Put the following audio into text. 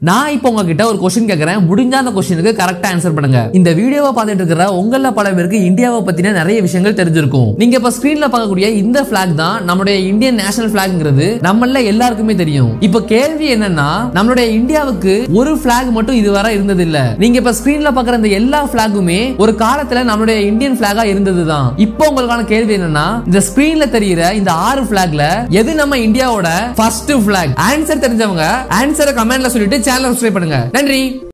நான் இப்போ உங்ககிட்ட ஒரு கொஸ்டின் கேட்கறேன் முடிஞ்ச அந்த கொஸ்டினுக்கு கரெக்டா ஆன்சர் பண்ணுங்க இந்த வீடியோவை பார்த்துட்டு இருக்கிற உங்கள பல பேருக்கு இந்தியாவை பத்தின நிறைய விஷயங்கள் தெரிஞ்சிருக்கும் நீங்க இப்ப ஸ்கிரீன்ல பார்க்கக்கூடிய இந்த பிளாக் தான் நம்மளுடைய இந்தியன் நேஷனல் பிளாக்ங்கிறது நம்மள எல்லாருக்குமே தெரியும் இப்ப கேள்வி என்னன்னா நம்மளுடைய இந்தியாவுக்கு ஒரு பிளாக் மட்டும் இதுவரை இருந்தது இல்ல நீங்க இப்ப ஸ்கிரீன்ல பார்க்குற இந்த எல்லா பிளாகுமே ஒரு காலத்துல நம்மளுடைய இந்தியன் பிளாகா இருந்தது தான் இப்போ உங்களுக்கான கேள்வி என்னன்னா இந்த ஸ்கிரீன்ல தெரியுற இந்த ஆறு பிளாக்ல எது நம்ம இந்தியாவோட ஃபர்ஸ்ட் பிளாக் ஆன்சர் தெரிஞ்சவங்க ஆன்சரை கமெண்ட்ல சொல்லிட்டு சேனல் சப்ஸ்கிரைப் பண்ணுங்க நன்றி